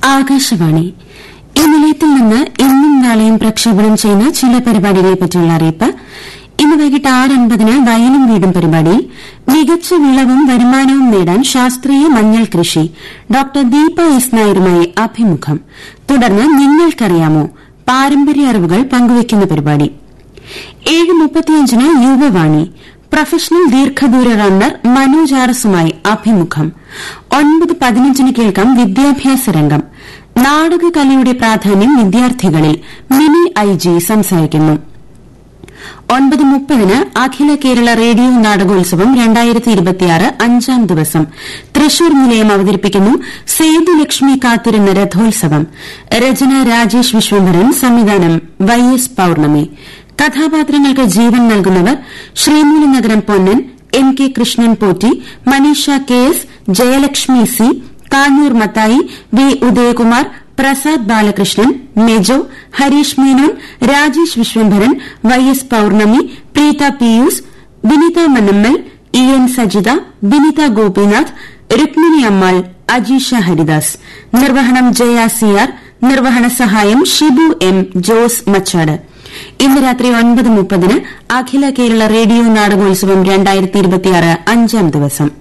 ആകാശവാണി ഈ നിലയത്തിൽ നിന്ന് ഇന്നും നാളെയും പ്രക്ഷേപണം ചെയ്യുന്ന ചില പരിപാടികളെ പറ്റിയുള്ള അറിയിപ്പ് ഇന്ന് വൈകിട്ട് ആറ് അൻപതിന് വയലും വീടും പരിപാടിയിൽ മികച്ച വിളവും വരുമാനവും നേടാൻ ശാസ്ത്രീയ മഞ്ഞൾ കൃഷി ഡോക്ടർ ദീപ എസ് നായരുമായി അഭിമുഖം തുടർന്ന് നിങ്ങൾക്കറിയാമോ പാരമ്പര്യ അറിവുകൾ പങ്കുവയ്ക്കുന്ന പരിപാടി ഏഴ് മുപ്പത്തിയഞ്ചിന് യുവവാണി പ്രൊഫഷണൽ ദീർഘദൂര റണ്ണർ മനോജ് ആറസുമായി അഭിമുഖം ഒൻപത് പതിനഞ്ചിന് കേൾക്കാം വിദ്യാഭ്യാസ രംഗം നാടകകലയുടെ പ്രാധാന്യം വിദ്യാർത്ഥികളിൽ മിനി ഐ ജി സംസാരിക്കുന്നു ഒൻപത് മുപ്പതിന് അഖില കേരള റേഡിയോ നാടകോത്സവം അഞ്ചാം ദിവസം തൃശൂർ നിലയം അവതരിപ്പിക്കുന്നു സേതുലക്ഷ്മി കാത്തിരുന്ന രഥോത്സവം രചന രാജേഷ് വിശ്വംഭരൻ സംവിധാനം വൈ എസ് പൌർണമി കഥാപാത്രങ്ങൾക്ക് ജീവൻ നൽകുന്നവർ Sreemoolanagaram Ponnan M K Krishnan Potti Maneesha K S Jayalakshmi C Kanjoor Mathai V Udayakumar Prasad Balakrishnan Mejo Harish Menon Rajesh Vishwambharan Y S Pournami Preetha Pius Vinitha Mannammal E N Sajitha Vinitha Gopinath Rukmini Ammal Ajeesha Haridas നിർവഹണം ജയ സിയാർ നിർവഹണ സഹായം ഷിബു എം ജോസ് മച്ചാട് ഇന്ന് രാത്രി ഒൻപത് മുപ്പതിന് അഖില കേരള റേഡിയോ നാടകോത്സവം അഞ്ചാം ദിവസം